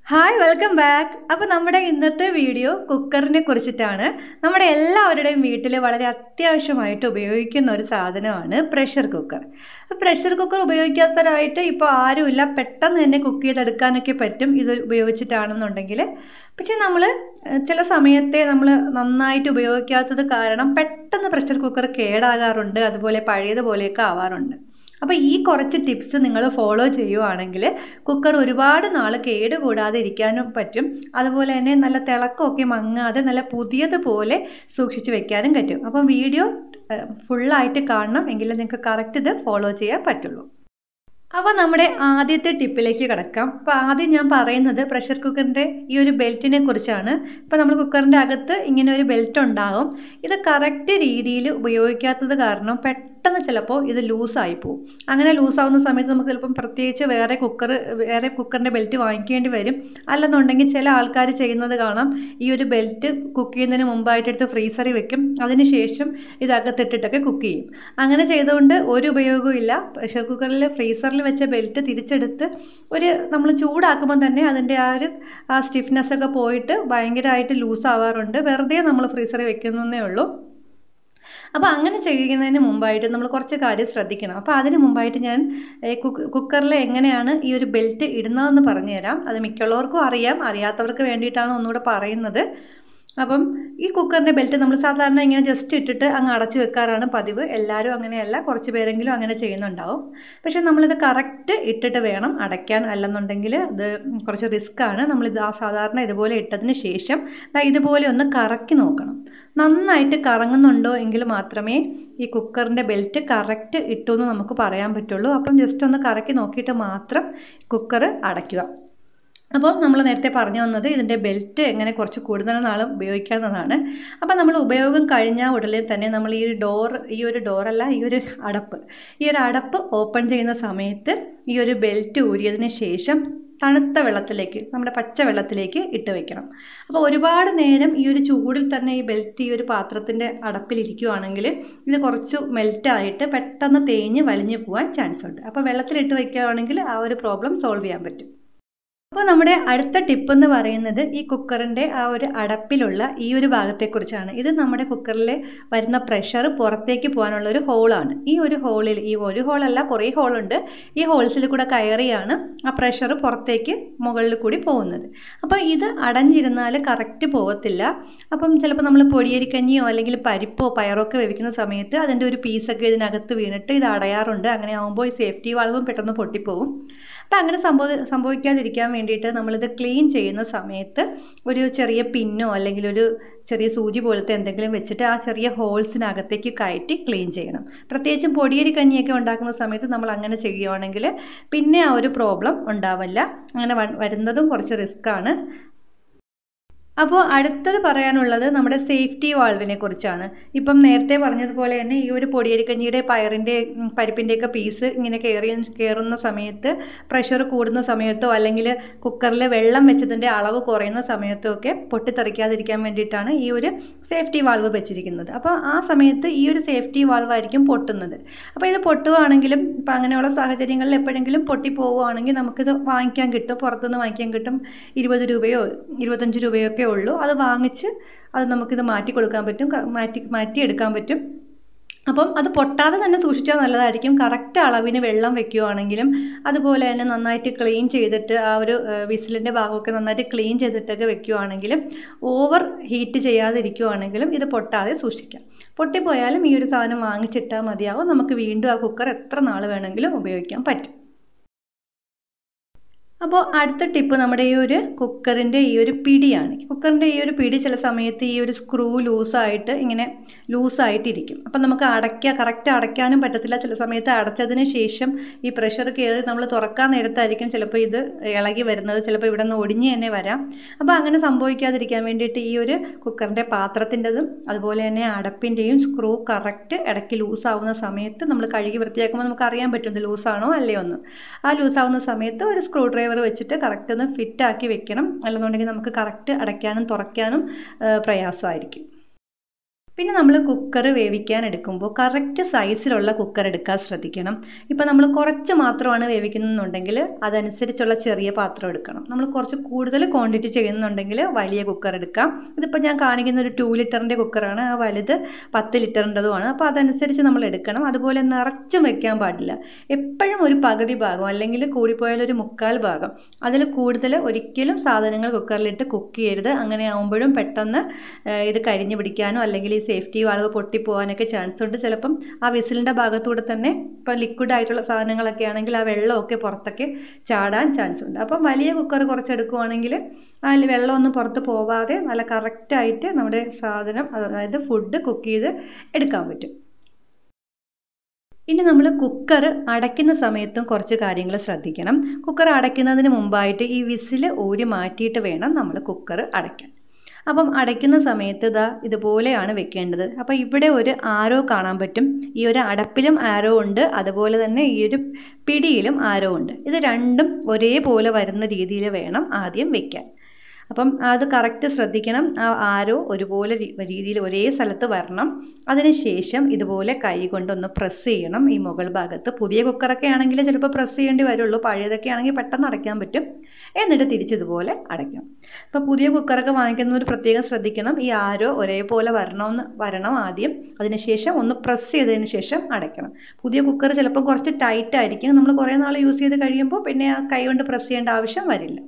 hi welcome back അപ്പോൾ നമ്മുടെ ഇന്നത്തെ വീഡിയോ കുക്കറിനെ കുറിച്ചിട്ടാണ് നമ്മുടെ എല്ലാവരുടെയും വീട്ടിൽ വളരെ അത്യാവശ്യമായിട്ട് ഉപയോഗിക്കുന്ന ഒരു സാധനമാണ് പ്രഷർ കുക്കർ അപ്പോൾ പ്രഷർ കുക്കർ ഉപയോഗിക്കാത്തവരായിട്ട് ഇപ്പോൾ ആരുമില്ല പെട്ടെന്ന് തന്നെ കുക്ക് ചെയ്തെടുക്കാനൊക്കെ പറ്റും ഇത് ഉപയോഗിച്ചിട്ടാണെന്നുണ്ടെങ്കിൽ പക്ഷെ നമ്മൾ ചില സമയത്തെ നമ്മൾ നന്നായിട്ട് ഉപയോഗിക്കാത്തത് കാരണം പെട്ടെന്ന് പ്രഷർ കുക്കർ കേടാകാറുണ്ട് അതുപോലെ പഴയതുപോലെയൊക്കെ ആവാറുണ്ട് അപ്പോൾ ഈ കുറച്ച് ടിപ്സ് നിങ്ങൾ ഫോളോ ചെയ്യുവാണെങ്കിൽ കുക്കർ ഒരുപാട് നാൾ കേടുകൂടാതെ ഇരിക്കാനും പറ്റും അതുപോലെ തന്നെ നല്ല തിളക്കമൊക്കെ മങ്ങാതെ നല്ല പുതിയതുപോലെ സൂക്ഷിച്ച് വെക്കാനും പറ്റും അപ്പം വീഡിയോ ഫുള്ളായിട്ട് കാണണം എങ്കിലേ നിങ്ങൾക്ക് കറക്റ്റ് ഇത് ഫോളോ ചെയ്യാൻ പറ്റുള്ളൂ അപ്പോൾ നമ്മുടെ ആദ്യത്തെ ടിപ്പിലേക്ക് കിടക്കാം അപ്പോൾ ആദ്യം ഞാൻ പറയുന്നത് പ്രഷർ കുക്കറിൻ്റെ ഈ ഒരു ബെൽറ്റിനെ കുറിച്ചാണ് ഇപ്പോൾ നമ്മൾ കുക്കറിൻ്റെ അകത്ത് ഇങ്ങനെ ഒരു ബെൽറ്റ് ഉണ്ടാകും ഇത് കറക്റ്റ് രീതിയിൽ ഉപയോഗിക്കാത്തത് കാരണം പെട്ടെന്ന് ചിലപ്പോൾ ഇത് ലൂസായി പോകും അങ്ങനെ ലൂസാവുന്ന സമയത്ത് നമുക്ക് ചിലപ്പം പ്രത്യേകിച്ച് വേറെ കുക്കർ വേറെ കുക്കറിൻ്റെ ബെൽറ്റ് വാങ്ങിക്കേണ്ടി വരും അല്ലെന്നുണ്ടെങ്കിൽ ചില ആൾക്കാർ ചെയ്യുന്നത് കാണാം ഈ ഒരു ബെൽറ്റ് കുക്ക് ചെയ്യുന്നതിന് മുമ്പായിട്ട് എടുത്ത് ഫ്രീസറിൽ വെക്കും അതിനുശേഷം ഇതകത്തിട്ടിട്ടൊക്കെ കുക്ക് ചെയ്യും അങ്ങനെ ചെയ്തുകൊണ്ട് ഒരു ഉപയോഗവും ഇല്ല പ്രഷർ കുക്കറിൽ ഫ്രീസറിൽ വെച്ച ബെൽറ്റ് തിരിച്ചെടുത്ത് ഒരു നമ്മൾ ചൂടാക്കുമ്പോൾ തന്നെ അതിൻ്റെ ആ ഒരു ആ സ്റ്റിഫ്നെസ് ഒക്കെ പോയിട്ട് ഭയങ്കരമായിട്ട് ലൂസ് ആവാറുണ്ട് വെറുതെ നമ്മൾ ഫ്രീസറിൽ വെക്കുന്നേ ഉള്ളൂ അപ്പോൾ അങ്ങനെ ചെയ്യുന്നതിന് മുമ്പായിട്ട് നമ്മൾ കുറച്ച് കാര്യം ശ്രദ്ധിക്കണം അപ്പോൾ അതിന് മുമ്പായിട്ട് ഞാൻ കുക്കറിൽ എങ്ങനെയാണ് ഈ ഒരു ബെൽറ്റ് ഇടുന്നതെന്ന് പറഞ്ഞുതരാം അത് മിക്കുള്ളവർക്കും അറിയാം അറിയാത്തവർക്ക് വേണ്ടിയിട്ടാണ് ഒന്നുകൂടെ പറയുന്നത് അപ്പം ഈ കുക്കറിൻ്റെ ബെൽറ്റ് നമ്മൾ സാധാരണ ഇങ്ങനെ ജസ്റ്റ് ഇട്ടിട്ട് അങ്ങ് അടച്ചു വെക്കാറാണ് പതിവ് എല്ലാവരും അങ്ങനെയല്ല കുറച്ച് പേരെങ്കിലും അങ്ങനെ ചെയ്യുന്നുണ്ടാവും പക്ഷേ നമ്മളിത് കറക്റ്റ് ഇട്ടിട്ട് വേണം അടയ്ക്കാൻ അല്ലെന്നുണ്ടെങ്കിൽ ഇത് കുറച്ച് റിസ്ക്കാണ് നമ്മളിത് ആ സാധാരണ ഇതുപോലെ ഇട്ടതിന് ശേഷം ഇതുപോലെ ഒന്ന് കറക്കി നോക്കണം നന്നായിട്ട് കറങ്ങുന്നുണ്ടോ എങ്കിൽ മാത്രമേ ഈ കുക്കറിൻ്റെ ബെൽറ്റ് കറക്റ്റ് ഇട്ടു എന്ന് നമുക്ക് പറയാൻ പറ്റുള്ളൂ അപ്പം ജസ്റ്റ് ഒന്ന് കറക്കി നോക്കിയിട്ട് മാത്രം കുക്കർ അടയ്ക്കുക അപ്പോൾ നമ്മൾ നേരത്തെ പറഞ്ഞു വന്നത് ഇതിൻ്റെ ബെൽറ്റ് എങ്ങനെ കുറച്ച് കൂടുതൽ നാൾ ഉപയോഗിക്കാവുന്നതാണ് അപ്പോൾ നമ്മൾ ഉപയോഗം കഴിഞ്ഞ ഉടനെ തന്നെ നമ്മൾ ഈ ഒരു ഡോർ ഈ ഒരു ഡോറല്ല ഈ ഒരു അടപ്പ് ഈ ഒരു അടപ്പ് ഓപ്പൺ ചെയ്യുന്ന സമയത്ത് ഈ ഒരു ബെൽറ്റ് ഊരിയതിന് ശേഷം തണുത്ത വെള്ളത്തിലേക്ക് നമ്മുടെ പച്ച വെള്ളത്തിലേക്ക് ഇട്ട് വെക്കണം അപ്പോൾ ഒരുപാട് നേരം ഈ ഒരു ചൂടിൽ തന്നെ ഈ ബെൽറ്റ് ഈ ഒരു പാത്രത്തിൻ്റെ അടപ്പിലിരിക്കുകയാണെങ്കിൽ ഇത് കുറച്ച് മെൽറ്റായിട്ട് പെട്ടെന്ന് തേഞ്ഞ് വലിഞ്ഞു പോകാൻ ചാൻസ് ഉണ്ട് അപ്പോൾ വെള്ളത്തിലിട്ട് വയ്ക്കുകയാണെങ്കിൽ ആ ഒരു പ്രോബ്ലം സോൾവ് ചെയ്യാൻ പറ്റും അപ്പോൾ നമ്മുടെ അടുത്ത ടിപ്പ് എന്ന് പറയുന്നത് ഈ കുക്കറിൻ്റെ ആ ഒരു അടപ്പിലുള്ള ഈ ഒരു ഭാഗത്തെക്കുറിച്ചാണ് ഇത് നമ്മുടെ കുക്കറിൽ വരുന്ന പ്രഷർ പുറത്തേക്ക് പോകാനുള്ള ഒരു ഹോളാണ് ഈ ഒരു ഹോളിൽ ഈ ഒരു ഹോളല്ല കുറേ ഹോളുണ്ട് ഈ ഹോൾസിൽ കൂടെ കയറിയാണ് ആ പ്രഷർ പുറത്തേക്ക് മുകളിൽ കൂടി പോകുന്നത് അപ്പോൾ ഇത് അടഞ്ഞിരുന്നാൽ കറക്റ്റ് പോകത്തില്ല അപ്പം ചിലപ്പോൾ നമ്മൾ പൊടിയരിക്കഞ്ഞിയോ അല്ലെങ്കിൽ പരിപ്പോ പയറോ ഒക്കെ വേവിക്കുന്ന സമയത്ത് അതിൻ്റെ ഒരു പീസൊക്കെ ഇതിനകത്ത് വീണിട്ട് ഇത് അടയാറുണ്ട് അങ്ങനെ ആകുമ്പോൾ ഈ സേഫ്റ്റി വാൾവും പെട്ടെന്ന് പൊട്ടിപ്പോവും അപ്പോൾ അങ്ങനെ സംഭവ സംഭവിക്കാതിരിക്കാൻ വേണ്ടിയിട്ട് നമ്മളിത് ക്ലീൻ ചെയ്യുന്ന സമയത്ത് ഒരു ചെറിയ പിന്നോ അല്ലെങ്കിൽ ഒരു ചെറിയ സൂചി പോലത്തെ എന്തെങ്കിലും വെച്ചിട്ട് ആ ചെറിയ ഹോൾസിനകത്തേക്ക് കയറ്റി ക്ലീൻ ചെയ്യണം പ്രത്യേകിച്ചും പൊടിയരി കഞ്ഞിയൊക്കെ ഉണ്ടാക്കുന്ന സമയത്ത് നമ്മൾ അങ്ങനെ ചെയ്യുകയാണെങ്കിൽ പിന്നെ ആ ഒരു പ്രോബ്ലം ഉണ്ടാവില്ല അങ്ങനെ വരുന്നതും കുറച്ച് റിസ്ക്കാണ് അപ്പോൾ അടുത്തത് പറയാനുള്ളത് നമ്മുടെ സേഫ്റ്റി വാൾവിനെ കുറിച്ചാണ് ഇപ്പം നേരത്തെ പറഞ്ഞതുപോലെ തന്നെ ഈ ഒരു പൊടിയരിക്കഞ്ഞിയുടെ പയറിൻ്റെ പരിപ്പിൻ്റെയൊക്കെ പീസ് ഇങ്ങനെ കയറി കയറുന്ന സമയത്ത് പ്രഷർ കൂടുന്ന സമയത്തോ അല്ലെങ്കിൽ കുക്കറിൽ വെള്ളം വെച്ചതിൻ്റെ അളവ് കുറയുന്ന സമയത്തോ ഒക്കെ പൊട്ടിത്തെറിക്കാതിരിക്കാൻ വേണ്ടിയിട്ടാണ് ഈ ഒരു സേഫ്റ്റി വാൾവ് വെച്ചിരിക്കുന്നത് അപ്പോൾ ആ സമയത്ത് ഈ ഒരു സേഫ്റ്റി വാൾവായിരിക്കും പൊട്ടുന്നത് അപ്പോൾ ഇത് പൊട്ടുകയാണെങ്കിലും ഇപ്പം അങ്ങനെയുള്ള സാഹചര്യങ്ങളിൽ എപ്പോഴെങ്കിലും പൊട്ടിപ്പോവുകയാണെങ്കിൽ നമുക്കിത് വാങ്ങിക്കാൻ കിട്ടും പുറത്തുനിന്ന് വാങ്ങിക്കാൻ കിട്ടും ഇരുപത് രൂപയോ ഇരുപത്തഞ്ച് രൂപയോ ഒക്കെ ഉള്ളൂ അത് വാങ്ങിച്ച് അത് നമുക്കിത് മാറ്റി കൊടുക്കാൻ പറ്റും മാറ്റി മാറ്റിയെടുക്കാൻ പറ്റും അപ്പം അത് പൊട്ടാതെ തന്നെ സൂക്ഷിച്ചാൽ നല്ലതായിരിക്കും കറക്റ്റ് അളവിന് വെള്ളം വെക്കുകയാണെങ്കിലും അതുപോലെ തന്നെ നന്നായിട്ട് ക്ലീൻ ചെയ്തിട്ട് ആ ഒരു വിസിലിൻ്റെ ഭാഗമൊക്കെ നന്നായിട്ട് ക്ലീൻ ചെയ്തിട്ടൊക്കെ വെക്കുകയാണെങ്കിലും ഓവർ ഹീറ്റ് ചെയ്യാതിരിക്കുകയാണെങ്കിലും ഇത് പൊട്ടാതെ സൂക്ഷിക്കാം പൊട്ടിപ്പോയാലും ഈ ഒരു സാധനം വാങ്ങിച്ചിട്ടാൽ മതിയാവും നമുക്ക് വീണ്ടും ആ കുക്കർ എത്ര നാൾ വേണമെങ്കിലും ഉപയോഗിക്കാൻ പറ്റും അപ്പോൾ അടുത്ത ടിപ്പ് നമ്മുടെ ഈ ഒരു കുക്കറിൻ്റെ ഈ ഒരു പിടിയാണ് കുക്കറിൻ്റെ ഈ ഒരു പിടി ചില സമയത്ത് ഈ ഒരു സ്ക്രൂ ലൂസായിട്ട് ഇങ്ങനെ ലൂസായിട്ടിരിക്കും അപ്പം നമുക്ക് അടയ്ക്കുക കറക്റ്റ് അടയ്ക്കാനും പറ്റത്തില്ല ചില സമയത്ത് അടച്ചതിന് ശേഷം ഈ പ്രഷർ കയറി നമ്മൾ തുറക്കാൻ നേരത്തായിരിക്കും ചിലപ്പോൾ ഇത് ഇളകി വരുന്നത് ചിലപ്പോൾ ഇവിടെ നിന്ന് ഒടിഞ്ഞ് തന്നെ വരാം അപ്പോൾ അങ്ങനെ സംഭവിക്കാതിരിക്കാൻ വേണ്ടിയിട്ട് ഈ ഒരു കുക്കറിൻ്റെ പാത്രത്തിൻ്റെതും അതുപോലെ തന്നെ അടപ്പിൻ്റെയും സ്ക്രൂ കറക്റ്റ് ഇടയ്ക്ക് ലൂസാവുന്ന സമയത്ത് നമ്മൾ കഴുകി വൃത്തിയാക്കുമ്പോൾ നമുക്ക് അറിയാൻ പറ്റും ഇത് ലൂസാണോ അല്ലയോ എന്ന് ആ ലൂസാവുന്ന സമയത്ത് ഒരു സ്ക്രൂ ഡ്രൈവർ വെച്ചിട്ട് കറക്റ്റ് ഒന്ന് ഫിറ്റ് ആക്കി വെക്കണം അല്ലെന്നുണ്ടെങ്കിൽ നമുക്ക് കറക്റ്റ് അടയ്ക്കാനും തുറയ്ക്കാനും പ്രയാസമായിരിക്കും പിന്നെ നമ്മൾ കുക്കർ വേവിക്കാൻ എടുക്കുമ്പോൾ കറക്റ്റ് സൈസിലുള്ള കുക്കർ എടുക്കാൻ ശ്രദ്ധിക്കണം ഇപ്പോൾ നമ്മൾ കുറച്ച് മാത്രമാണ് വേവിക്കുന്നുണ്ടെങ്കിൽ അതനുസരിച്ചുള്ള ചെറിയ പാത്രം എടുക്കണം നമ്മൾ കുറച്ച് കൂടുതൽ ക്വാണ്ടിറ്റി ചെയ്യുന്നുണ്ടെങ്കിൽ വലിയ കുക്കർ എടുക്കാം ഇതിപ്പോൾ ഞാൻ കാണിക്കുന്ന ഒരു ടു ലിറ്ററിൻ്റെ കുക്കറാണ് ആ വലുത് പത്ത് ലിറ്ററിൻ്റെതുമാണ് അപ്പോൾ അതനുസരിച്ച് നമ്മൾ എടുക്കണം അതുപോലെ നിറച്ചും വെക്കാൻ പാടില്ല എപ്പോഴും ഒരു പകുതി ഭാഗം അല്ലെങ്കിൽ കൂടിപ്പോയാൽ ഒരു മുക്കാൽ ഭാഗം അതിൽ കൂടുതൽ ഒരിക്കലും സാധനങ്ങൾ കുക്കറിലിട്ട് കുക്ക് ചെയ്യരുത് അങ്ങനെ ആകുമ്പോഴും പെട്ടെന്ന് ഇത് കരിഞ്ഞു പിടിക്കാനോ അല്ലെങ്കിൽ ഈ സേഫ്റ്റി വാൾവ് പൊട്ടിപ്പോകാനൊക്കെ ചാൻസ് ഉണ്ട് ചിലപ്പം ആ വിസിലിൻ്റെ ഭാഗത്തൂടെ തന്നെ ഇപ്പം ലിക്വിഡ് ആയിട്ടുള്ള സാധനങ്ങളൊക്കെ ആണെങ്കിൽ ആ വെള്ളമൊക്കെ പുറത്തൊക്കെ ചാടാൻ ചാൻസ് ഉണ്ട് അപ്പം വലിയ കുക്കർ കുറച്ചെടുക്കുവാണെങ്കിൽ അതിൽ വെള്ളമൊന്നും പുറത്ത് പോവാതെ നല്ല കറക്റ്റായിട്ട് നമ്മുടെ സാധനം അതായത് ഫുഡ് കുക്ക് ചെയ്ത് എടുക്കാൻ പറ്റും ഇനി നമ്മൾ കുക്കർ അടയ്ക്കുന്ന സമയത്തും കുറച്ച് കാര്യങ്ങൾ ശ്രദ്ധിക്കണം കുക്കർ അടയ്ക്കുന്നതിന് മുമ്പായിട്ട് ഈ വിസിൽ ഊരി മാറ്റിയിട്ട് വേണം നമ്മൾ കുക്കർ അടയ്ക്കാൻ അപ്പം അടയ്ക്കുന്ന സമയത്ത് ഇതാ ഇതുപോലെയാണ് വെക്കേണ്ടത് അപ്പോൾ ഇവിടെ ഒരു ആരോ കാണാൻ പറ്റും ഈ ഒരു അടപ്പിലും ആരോ ഉണ്ട് അതുപോലെ തന്നെ ഈ ഒരു പിടിയിലും ആരോ ഉണ്ട് ഇത് രണ്ടും ഒരേപോലെ വരുന്ന രീതിയിൽ വേണം ആദ്യം വെക്കാൻ അപ്പം അത് കറക്റ്റ് ശ്രദ്ധിക്കണം ആ ആരോ ഒരുപോലെ രീതിയിൽ ഒരേ സ്ഥലത്ത് വരണം അതിനുശേഷം ഇതുപോലെ കൈ കൊണ്ടൊന്ന് പ്രസ് ചെയ്യണം ഈ മുകൾ ഭാഗത്ത് പുതിയ കുക്കറൊക്കെ ആണെങ്കിൽ ചിലപ്പോൾ പ്രസ് ചെയ്യേണ്ടി വരുള്ളൂ പഴയതൊക്കെ ആണെങ്കിൽ പെട്ടെന്ന് അടയ്ക്കാൻ പറ്റും എന്നിട്ട് തിരിച്ചിതുപോലെ അടയ്ക്കണം അപ്പോൾ പുതിയ കുക്കറൊക്കെ വാങ്ങിക്കുന്നവർ പ്രത്യേകം ശ്രദ്ധിക്കണം ഈ ആരോ ഒരേപോലെ വരണമെന്ന് വരണം ആദ്യം അതിനുശേഷം ഒന്ന് പ്രസ് ചെയ്തതിന് ശേഷം അടയ്ക്കണം പുതിയ കുക്കർ ചിലപ്പോൾ കുറച്ച് ടൈറ്റ് ആയിരിക്കും നമ്മൾ കുറേ നാൾ യൂസ് ചെയ്ത് കഴിയുമ്പോൾ പിന്നെ ആ കൈ കൊണ്ട് പ്രസ് ചെയ്യേണ്ട ആവശ്യം വരില്ല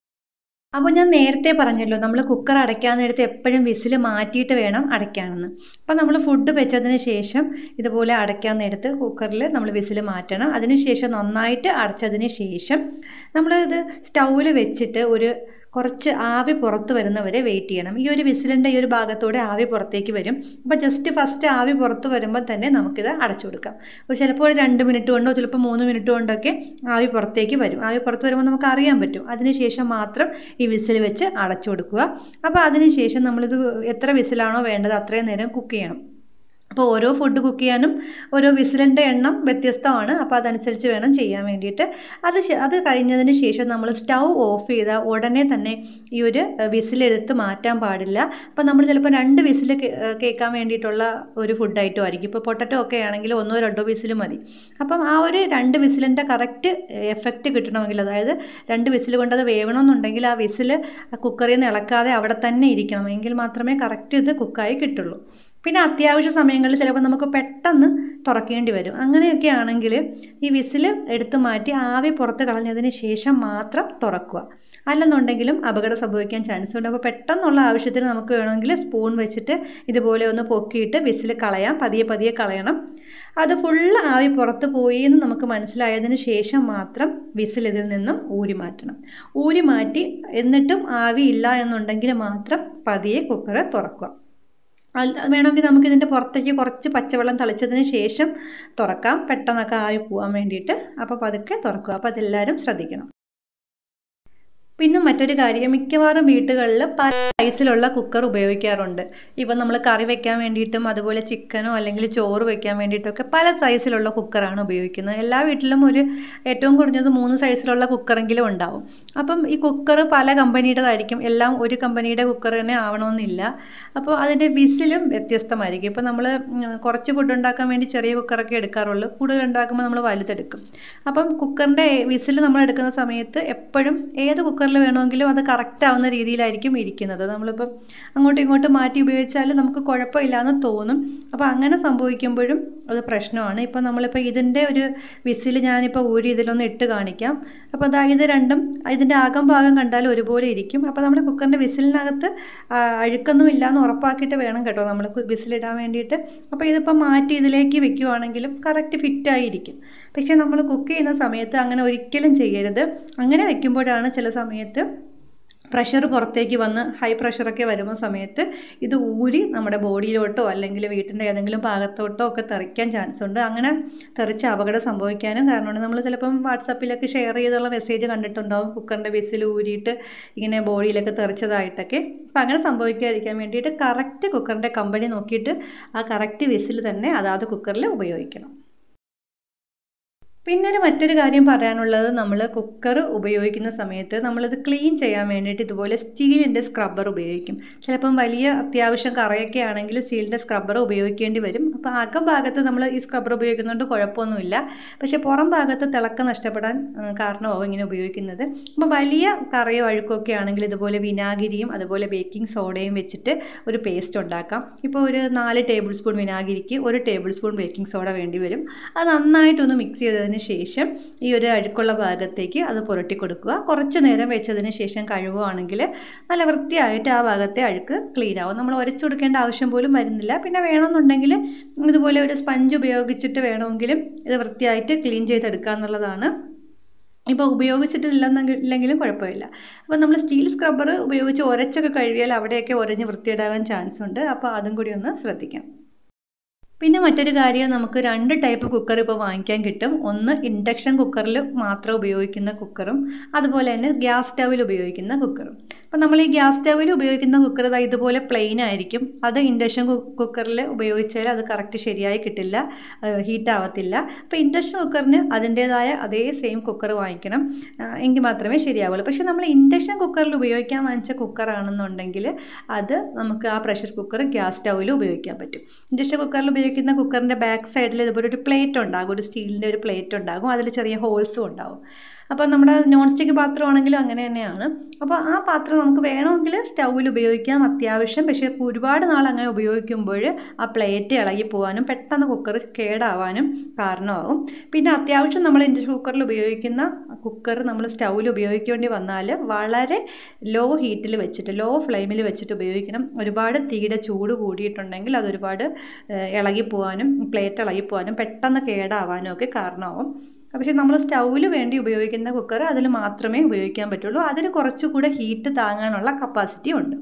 അപ്പോൾ ഞാൻ നേരത്തെ പറഞ്ഞല്ലോ നമ്മൾ കുക്കർ അടയ്ക്കാൻ നേരത്തെ എപ്പോഴും വിസിൽ മാറ്റിയിട്ട് വേണം അടയ്ക്കാനെന്ന് അപ്പോൾ നമ്മൾ ഫുഡ് വെച്ചതിന് ശേഷം ഇതുപോലെ അടയ്ക്കാൻ നേരത്ത് കുക്കറിൽ നമ്മൾ വിസിൽ മാറ്റണം അതിന് ശേഷം നന്നായിട്ട് അടച്ചതിന് ശേഷം നമ്മളിത് സ്റ്റൗവിൽ വെച്ചിട്ട് ഒരു കുറച്ച് ആവി പുറത്ത് വരുന്നവരെ വെയിറ്റ് ചെയ്യണം ഈ ഒരു വിസിലിൻ്റെ ഈ ഒരു ഭാഗത്തൂടെ ആവി പുറത്തേക്ക് വരും അപ്പോൾ ജസ്റ്റ് ഫസ്റ്റ് ആവി പുറത്ത് വരുമ്പോൾ തന്നെ നമുക്കിത് അടച്ചു കൊടുക്കാം ഒരു ചിലപ്പോൾ ഒരു രണ്ട് മിനിറ്റ് കൊണ്ടോ ചിലപ്പോൾ മൂന്ന് മിനിറ്റ് കൊണ്ടൊക്കെ ആവി പുറത്തേക്ക് വരും ആവി പുറത്ത് വരുമ്പോൾ നമുക്ക് അറിയാൻ പറ്റും അതിനുശേഷം മാത്രം ഈ വിസിൽ വെച്ച് അടച്ചു കൊടുക്കുക അപ്പോൾ അതിനുശേഷം നമ്മളിത് എത്ര വിസിലാണോ വേണ്ടത് അത്രയും നേരം കുക്ക് ചെയ്യണം അപ്പോൾ ഓരോ ഫുഡ് കുക്ക് ചെയ്യാനും ഓരോ വിസിലിൻ്റെ എണ്ണം വ്യത്യസ്തമാണ് അപ്പോൾ അതനുസരിച്ച് വേണം ചെയ്യാൻ വേണ്ടിയിട്ട് അത് അത് കഴിഞ്ഞതിന് ശേഷം നമ്മൾ സ്റ്റൗ ഓഫ് ചെയ്ത ഉടനെ തന്നെ ഈ ഒരു വിസിലെടുത്ത് മാറ്റാൻ പാടില്ല അപ്പോൾ നമ്മൾ ചിലപ്പോൾ രണ്ട് വിസിൽ കേൾക്കാൻ വേണ്ടിയിട്ടുള്ള ഒരു ഫുഡ് ഐറ്റം ആയിരിക്കും ഇപ്പോൾ പൊട്ടറ്റോ ഒക്കെ ആണെങ്കിൽ ഒന്നോ രണ്ടോ വിസിൽ മതി അപ്പം ആ ഒരു രണ്ട് വിസിലിൻ്റെ കറക്റ്റ് എഫക്റ്റ് കിട്ടണമെങ്കിൽ അതായത് രണ്ട് വിസിൽ കൊണ്ട് അത് വേവണമെന്നുണ്ടെങ്കിൽ ആ വിസിൽ കുക്കറിൽ നിന്ന് ഇളക്കാതെ അവിടെ തന്നെ ഇരിക്കണം എങ്കിൽ മാത്രമേ കറക്റ്റ് ഇത് കുക്കായി കിട്ടുള്ളൂ പിന്നെ അത്യാവശ്യ സമയങ്ങളിൽ ചിലപ്പോൾ നമുക്ക് പെട്ടെന്ന് തുറക്കേണ്ടി വരും അങ്ങനെയൊക്കെ ആണെങ്കിൽ ഈ വിസിൽ എടുത്തു മാറ്റി ആവി പുറത്ത് കളഞ്ഞതിന് ശേഷം മാത്രം തുറക്കുക അല്ലെന്നുണ്ടെങ്കിലും അപകടം സംഭവിക്കാൻ ചാൻസ് ഉണ്ട് അപ്പോൾ പെട്ടെന്നുള്ള ആവശ്യത്തിന് നമുക്ക് വേണമെങ്കിൽ സ്പൂൺ വെച്ചിട്ട് ഇതുപോലെ ഒന്ന് പൊക്കിയിട്ട് വിസിൽ കളയാം പതിയെ പതിയെ കളയണം അത് ഫുള്ള് ആവി പുറത്ത് പോയി എന്ന് നമുക്ക് മനസ്സിലായതിന് ശേഷം മാത്രം വിസിൽ ഇതിൽ നിന്നും ഊരി മാറ്റണം ഊരി മാറ്റി എന്നിട്ടും ആവി ഇല്ല എന്നുണ്ടെങ്കിൽ മാത്രം പതിയെ കുക്കറ് തുറക്കുക വേണമെങ്കിൽ നമുക്ക് ഇതിൻ്റെ പുറത്തേക്ക് കുറച്ച് പച്ചവെള്ളം തളിച്ചതിന് ശേഷം തുറക്കാം പെട്ടെന്നൊക്കെ ആവി പോകാൻ വേണ്ടിയിട്ട് അപ്പോൾ പതുക്കെ തുറക്കുക അപ്പോൾ അതെല്ലാവരും ശ്രദ്ധിക്കണം പിന്നെ മറ്റൊരു കാര്യം മിക്കവാറും വീട്ടുകളിൽ പല സൈസിലുള്ള കുക്കർ ഉപയോഗിക്കാറുണ്ട് ഇപ്പം നമ്മൾ കറി വെക്കാൻ വേണ്ടിയിട്ടും അതുപോലെ ചിക്കനോ അല്ലെങ്കിൽ ചോറ് വെക്കാൻ വേണ്ടിയിട്ടൊക്കെ പല സൈസിലുള്ള കുക്കറാണ് ഉപയോഗിക്കുന്നത് എല്ലാ വീട്ടിലും ഒരു ഏറ്റവും കുറഞ്ഞത് മൂന്ന് സൈസിലുള്ള കുക്കറെങ്കിലും ഉണ്ടാവും അപ്പം ഈ കുക്കർ പല കമ്പനിയുടേതായിരിക്കും എല്ലാം ഒരു കമ്പനിയുടെ കുക്കർ തന്നെ ആവണമെന്നില്ല അപ്പോൾ അതിൻ്റെ വിസിലും വ്യത്യസ്തമായിരിക്കും ഇപ്പോൾ നമ്മൾ കുറച്ച് ഫുഡ് ഉണ്ടാക്കാൻ വേണ്ടി ചെറിയ കുക്കറൊക്കെ എടുക്കാറുള്ളൂ കൂടുതൽ ഉണ്ടാക്കുമ്പോൾ നമ്മൾ വലുതെടുക്കും അപ്പം കുക്കറിൻ്റെ വിസിൽ നമ്മൾ എടുക്കുന്ന സമയത്ത് എപ്പോഴും ഏത് കുക്കർ കുക്കറിൽ വേണമെങ്കിലും അത് കറക്റ്റ് ആവുന്ന രീതിയിലായിരിക്കും ഇരിക്കുന്നത് നമ്മളിപ്പം അങ്ങോട്ടും ഇങ്ങോട്ടും മാറ്റി ഉപയോഗിച്ചാൽ നമുക്ക് കുഴപ്പമില്ലാന്ന് തോന്നും അപ്പോൾ അങ്ങനെ സംഭവിക്കുമ്പോഴും അത് പ്രശ്നമാണ് ഇപ്പോൾ നമ്മളിപ്പോൾ ഇതിൻ്റെ ഒരു വിസിൽ ഞാനിപ്പോൾ ഊരി ഇതിലൊന്ന് ഇട്ട് കാണിക്കാം അപ്പോൾ അതാ ഇത് രണ്ടും ഇതിൻ്റെ ആകം ഭാഗം കണ്ടാൽ ഒരുപോലെ ഇരിക്കും അപ്പോൾ നമ്മൾ കുക്കറിൻ്റെ വിസിലിനകത്ത് അഴുക്കൊന്നും ഇല്ലയെന്ന് ഉറപ്പാക്കിയിട്ട് വേണം കേട്ടോ നമ്മൾ വിസിലിടാൻ വേണ്ടിയിട്ട് അപ്പോൾ ഇതിപ്പോൾ മാറ്റി ഇതിലേക്ക് വെക്കുവാണെങ്കിലും കറക്റ്റ് ഫിറ്റായിരിക്കും പക്ഷേ നമ്മൾ കുക്ക് ചെയ്യുന്ന സമയത്ത് അങ്ങനെ ഒരിക്കലും ചെയ്യരുത് അങ്ങനെ വെക്കുമ്പോഴാണ് ചില സമയത്ത് പ്രഷർ പുറത്തേക്ക് വന്ന് ഹൈ പ്രഷറൊക്കെ വരുന്ന സമയത്ത് ഇത് ഊരി നമ്മുടെ ബോഡിയിലോട്ടോ അല്ലെങ്കിൽ വീട്ടിൻ്റെ ഏതെങ്കിലും ഭാഗത്തോട്ടോ ഒക്കെ തെറിക്കാൻ ചാൻസ് ഉണ്ട് അങ്ങനെ തെറിച്ച് അപകടം സംഭവിക്കാനും കാരണമുണ്ട് നമ്മൾ ചിലപ്പം വാട്സപ്പിലൊക്കെ ഷെയർ ചെയ്തുള്ള മെസ്സേജ് കണ്ടിട്ടുണ്ടാവും കുക്കറിൻ്റെ വിസിൽ ഊരിയിട്ട് ഇങ്ങനെ ബോഡിയിലൊക്കെ തെറിച്ചതായിട്ടൊക്കെ അപ്പം അങ്ങനെ സംഭവിക്കാതിരിക്കാൻ വേണ്ടിയിട്ട് കറക്റ്റ് കുക്കറിൻ്റെ കമ്പനി നോക്കിയിട്ട് ആ കറക്റ്റ് വിസിൽ തന്നെ അതാത് കുക്കറിൽ ഉപയോഗിക്കണം പിന്നെ ഒരു മറ്റൊരു കാര്യം പറയാനുള്ളത് നമ്മൾ കുക്കർ ഉപയോഗിക്കുന്ന സമയത്ത് നമ്മളിത് ക്ലീൻ ചെയ്യാൻ വേണ്ടിയിട്ട് ഇതുപോലെ സ്റ്റീലിൻ്റെ സ്ക്രബ്ബർ ഉപയോഗിക്കും ചിലപ്പം വലിയ അത്യാവശ്യം കറയൊക്കെ ആണെങ്കിൽ സ്റ്റീലിൻ്റെ സ്ക്രബ്ബർ ഉപയോഗിക്കേണ്ടി വരും അപ്പോൾ അകഭാഗത്ത് നമ്മൾ ഈ സ്ക്രബ്ബർ ഉപയോഗിക്കുന്നതുകൊണ്ട് കുഴപ്പമൊന്നുമില്ല പക്ഷേ പുറം ഭാഗത്ത് തിളക്കം നഷ്ടപ്പെടാൻ കാരണമാവും ഇങ്ങനെ ഉപയോഗിക്കുന്നത് അപ്പോൾ വലിയ കറയോ അഴുക്കൊക്കെ ആണെങ്കിൽ ഇതുപോലെ വിനാഗിരിയും അതുപോലെ ബേക്കിംഗ് സോഡയും വെച്ചിട്ട് ഒരു പേസ്റ്റ് ഉണ്ടാക്കാം ഇപ്പോൾ ഒരു നാല് ടേബിൾ സ്പൂൺ വിനാഗിരിക്ക് ഒരു ടേബിൾ സ്പൂൺ ബേക്കിംഗ് സോഡ വേണ്ടി വരും അത് നന്നായിട്ടൊന്ന് മിക്സ് ചെയ്തതിന് ശേഷം ഈ ഒരു അഴുക്കുള്ള ഭാഗത്തേക്ക് അത് പുരട്ടി കൊടുക്കുക കുറച്ച് നേരം വെച്ചതിന് ശേഷം കഴുകുവാണെങ്കിൽ നല്ല വൃത്തിയായിട്ട് ആ ഭാഗത്തെ അഴുക്ക് ക്ലീൻ ആവും നമ്മൾ ഉരച്ചു കൊടുക്കേണ്ട ആവശ്യം പോലും വരുന്നില്ല പിന്നെ വേണമെന്നുണ്ടെങ്കിൽ ഇതുപോലെ ഒരു സ്പഞ്ച് ഉപയോഗിച്ചിട്ട് വേണമെങ്കിലും ഇത് വൃത്തിയായിട്ട് ക്ലീൻ ചെയ്തെടുക്കുക എന്നുള്ളതാണ് ഇപ്പോൾ ഉപയോഗിച്ചിട്ടില്ലെന്നെങ്കിലെങ്കിലും കുഴപ്പമില്ല അപ്പോൾ നമ്മൾ സ്റ്റീൽ സ്ക്രബ്ബർ ഉപയോഗിച്ച് ഉരച്ചൊക്കെ കഴുകിയാൽ അവിടെയൊക്കെ ഉരഞ്ഞ് വൃത്തിയിടാൻ ചാൻസ് ഉണ്ട് അപ്പോൾ അതും കൂടി ഒന്ന് ശ്രദ്ധിക്കാം പിന്നെ മറ്റൊരു കാര്യം നമുക്ക് രണ്ട് ടൈപ്പ് കുക്കർ ഇപ്പോൾ വാങ്ങിക്കാൻ കിട്ടും ഒന്ന് ഇൻഡക്ഷൻ കുക്കറിൽ മാത്രം ഉപയോഗിക്കുന്ന കുക്കറും അതുപോലെ തന്നെ ഗ്യാസ് സ്റ്റവിൽ ഉപയോഗിക്കുന്ന കുക്കറും അപ്പോൾ നമ്മൾ ഈ ഗ്യാസ് സ്റ്റവിൽ ഉപയോഗിക്കുന്ന കുക്കർ ഇതാ ഇതുപോലെ പ്ലെയിൻ ആയിരിക്കും അത് ഇൻഡക്ഷൻ കുക്കറിൽ ഉപയോഗിച്ചാൽ അത് കറക്റ്റ് ശരിയായി കിട്ടില്ല ഹീറ്റ് ആവത്തില്ല അപ്പോൾ ഇൻഡക്ഷൻ കുക്കറിന് അതിൻ്റേതായ അതേ സെയിം കുക്കർ വാങ്ങിക്കണം എങ്കിൽ മാത്രമേ ശരിയാവുള്ളൂ പക്ഷേ നമ്മൾ ഇൻഡക്ഷൻ കുക്കറിൽ ഉപയോഗിക്കാൻ വാങ്ങിച്ച കുക്കറാണെന്നുണ്ടെങ്കിൽ അത് നമുക്ക് ആ പ്രഷർ കുക്കർ ഗ്യാസ് സ്റ്റവിൽ ഉപയോഗിക്കാൻ പറ്റും ഇൻഡക്ഷൻ കുക്കറിൽ ഉപയോഗിക്കുന്ന ഉപയോഗിക്കുന്ന കുക്കറിൻ്റെ ബാക്ക് സൈഡിൽ ഇതുപോലെ ഒരു പ്ലേറ്റ് ഉണ്ടാകും ഒരു സ്റ്റീലിൻ്റെ ഒരു പ്ലേറ്റ് ഉണ്ടാകും അതിൽ ചെറിയ ഹോൾസും ഉണ്ടാവും അപ്പോൾ നമ്മുടെ നോൺ സ്റ്റിക്ക് പാത്രമാണെങ്കിലും അങ്ങനെ തന്നെയാണ് അപ്പോൾ ആ പാത്രം നമുക്ക് വേണമെങ്കിൽ സ്റ്റൗവിൽ ഉപയോഗിക്കാം അത്യാവശ്യം പക്ഷേ ഒരുപാട് നാൾ അങ്ങനെ ഉപയോഗിക്കുമ്പോൾ ആ പ്ലേറ്റ് ഇളകി പോകാനും പെട്ടെന്ന് കുക്കർ കേടാവാനും കാരണമാകും പിന്നെ അത്യാവശ്യം നമ്മൾ ഇൻഡക്ഷൻ കുക്കറിൽ ഉപയോഗിക്കുന്ന കുക്കർ നമ്മൾ സ്റ്റൗവിൽ ഉപയോഗിക്കേണ്ടി വന്നാൽ വളരെ ലോ ഹീറ്റിൽ വെച്ചിട്ട് ലോ ഫ്ലെയിമിൽ വെച്ചിട്ട് ഉപയോഗിക്കണം ഒരുപാട് തീയുടെ ചൂട് കൂടിയിട്ടുണ്ടെങ്കിൽ അതൊരുപാട് ഇളകിപ്പോവാനും പ്ലേറ്റ് ഇളകിപ്പോവാനും പെട്ടെന്ന് കേടാവാനും ഒക്കെ കാരണമാവും പക്ഷേ നമ്മൾ സ്റ്റൗവിൽ വേണ്ടി ഉപയോഗിക്കുന്ന കുക്കർ അതിൽ മാത്രമേ ഉപയോഗിക്കാൻ പറ്റുള്ളൂ അതിന് കുറച്ചുകൂടെ ഹീറ്റ് താങ്ങാനുള്ള കപ്പാസിറ്റി ഉണ്ട്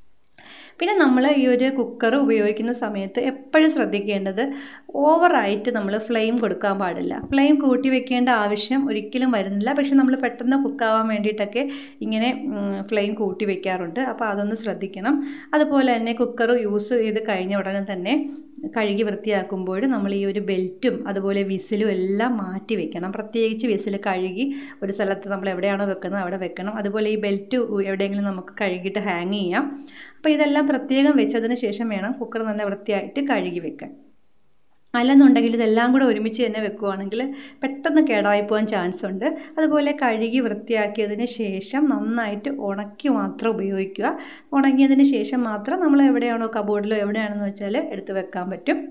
പിന്നെ നമ്മൾ ഈ ഒരു കുക്കർ ഉപയോഗിക്കുന്ന സമയത്ത് എപ്പോഴും ശ്രദ്ധിക്കേണ്ടത് ഓവറായിട്ട് നമ്മൾ ഫ്ലെയിം കൊടുക്കാൻ പാടില്ല ഫ്ലെയിം കൂട്ടി വെക്കേണ്ട ആവശ്യം ഒരിക്കലും വരുന്നില്ല പക്ഷെ നമ്മൾ പെട്ടെന്ന് കുക്കാവാൻ വേണ്ടിയിട്ടൊക്കെ ഇങ്ങനെ ഫ്ലെയിം കൂട്ടി വെക്കാറുണ്ട് അപ്പോൾ അതൊന്ന് ശ്രദ്ധിക്കണം അതുപോലെ തന്നെ കുക്കർ യൂസ് ചെയ്ത് കഴിഞ്ഞ ഉടനെ തന്നെ കഴുകി വൃത്തിയാക്കുമ്പോൾ നമ്മൾ ഈ ഒരു ബെൽറ്റും അതുപോലെ വിസിലും എല്ലാം മാറ്റി വെക്കണം പ്രത്യേകിച്ച് വിസിൽ കഴുകി ഒരു സ്ഥലത്ത് നമ്മൾ എവിടെയാണോ വെക്കുന്നത് അവിടെ വെക്കണം അതുപോലെ ഈ ബെൽറ്റ് എവിടെയെങ്കിലും നമുക്ക് കഴുകിയിട്ട് ഹാങ് ചെയ്യാം അപ്പോൾ ഇതെല്ലാം പ്രത്യേകം വെച്ചതിന് ശേഷം വേണം കുക്കർ നല്ല വൃത്തിയായിട്ട് കഴുകി വെക്കാൻ അല്ലെന്നുണ്ടെങ്കിൽ ഇതെല്ലാം കൂടെ ഒരുമിച്ച് തന്നെ വെക്കുകയാണെങ്കിൽ പെട്ടെന്ന് കേടായി പോകാൻ ചാൻസ് ഉണ്ട് അതുപോലെ കഴുകി വൃത്തിയാക്കിയതിന് ശേഷം നന്നായിട്ട് ഉണക്കി മാത്രം ഉപയോഗിക്കുക ഉണങ്ങിയതിന് ശേഷം മാത്രം നമ്മൾ എവിടെയാണോ കബോർഡിലോ എവിടെയാണെന്ന് വെച്ചാൽ എടുത്ത് വെക്കാൻ പറ്റും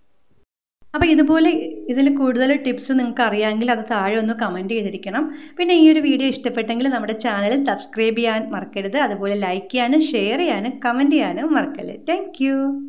അപ്പോൾ ഇതുപോലെ ഇതിൽ കൂടുതൽ ടിപ്സ് നിങ്ങൾക്ക് അറിയാമെങ്കിൽ അത് താഴെ ഒന്ന് കമൻറ്റ് ചെയ്തിരിക്കണം പിന്നെ ഈ ഒരു വീഡിയോ ഇഷ്ടപ്പെട്ടെങ്കിൽ നമ്മുടെ ചാനൽ സബ്സ്ക്രൈബ് ചെയ്യാൻ മറക്കരുത് അതുപോലെ ലൈക്ക് ചെയ്യാനും ഷെയർ ചെയ്യാനും കമൻറ്റ് ചെയ്യാനും മറക്കല്ലേ താങ്ക്